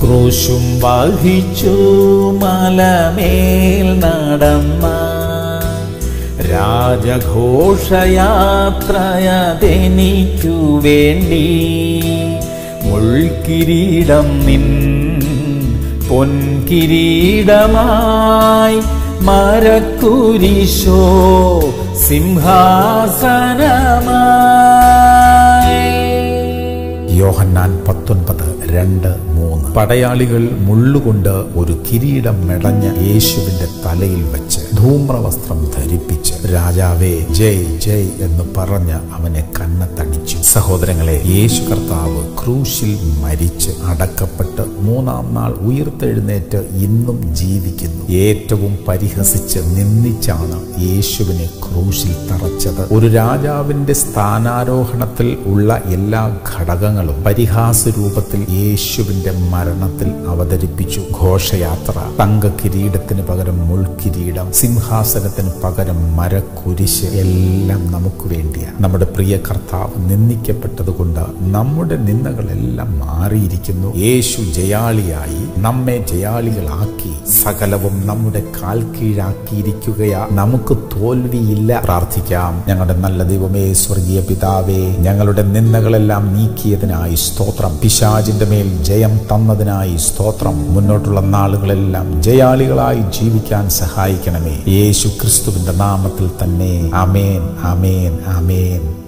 ക്രൂശും വഹിച്ചു മലമേൽ നടന്ന രാജഘോഷയാത്രയതെനിക്കു വേണ്ടി മുൾക്കിരീടം നിൻ പൊൻകിരീടമായി മരക്കുരിശോ സിംഹാസനമായി യോഹന്നാൻ പത്തൊൻപത് രണ്ട് മൂന്ന് പടയാളികൾ മുള്ളുകൊണ്ട് ഒരു കിരീടം മെടഞ്ഞ യേശുവിന്റെ തലയിൽ വെച്ച് ധൂമ്രവസ്ത്രം ധരിപ്പിച്ച് രാജാവേ ജയ് ജയ് എന്ന് പറഞ്ഞ് അവനെ കന്നത്തടിച്ചു സഹോദരങ്ങളെ യേശു കർത്താവ് ക്രൂശിൽ മരിച്ച് അടക്കപ്പെട്ട് മൂന്നാം നാൾ ഉയർത്തെഴുന്നേറ്റ് ഇന്നും ജീവിക്കുന്നു ഏറ്റവും പരിഹസിച്ച് നിന്ദിച്ചാണ് യേശുവിനെ ക്രൂശിൽ തറച്ചത് ഒരു രാജാവിന്റെ സ്ഥാനാരോഹണത്തിൽ ഉള്ള എല്ലാ ഘടകങ്ങളും പരിഹാസ രൂപത്തിൽ യേശുവിന്റെ മരണത്തിൽ അവതരിപ്പിച്ചു ഘോഷയാത്ര തങ്ക കിരീടത്തിന് പകരം മുൾക്കിരീടം സിംഹാസനത്തിന് പകരം മരക്കുരിശ് എല്ലാം നമുക്ക് വേണ്ടിയാണ് നമ്മുടെ പ്രിയ കർത്താവ് നിന്ദിക്കപ്പെട്ടതുകൊണ്ട് നമ്മുടെ നിന്ദകളെല്ലാം മാറിയിരിക്കുന്നു യേശു ജയാളിയായി നമ്മെ ജയാളികളാക്കി സകലവും നമ്മുടെ കാൽ കീഴാക്കിയിരിക്കുകയാ നമുക്ക് തോൽവിയില്ല പ്രാർത്ഥിക്കാം ഞങ്ങളുടെ നല്ല ദൈവമേ സ്വർഗീയ പിതാവേ ഞങ്ങളുടെ നിന്ദകളെല്ലാം നീക്കിയതിനായി സ്തോത്രം പിശാജിന്റെ മേൽ ജയം തന്നതിനായി സ്തോത്രം മുന്നോട്ടുള്ള നാളുകളെല്ലാം ജയാളികളായി ജീവിക്കാൻ സഹായിക്കണമേ യേശു ക്രിസ്തുവിന്റെ നാമത്തിൽ തന്നെ അമേൻ അമേൻ അമേൻ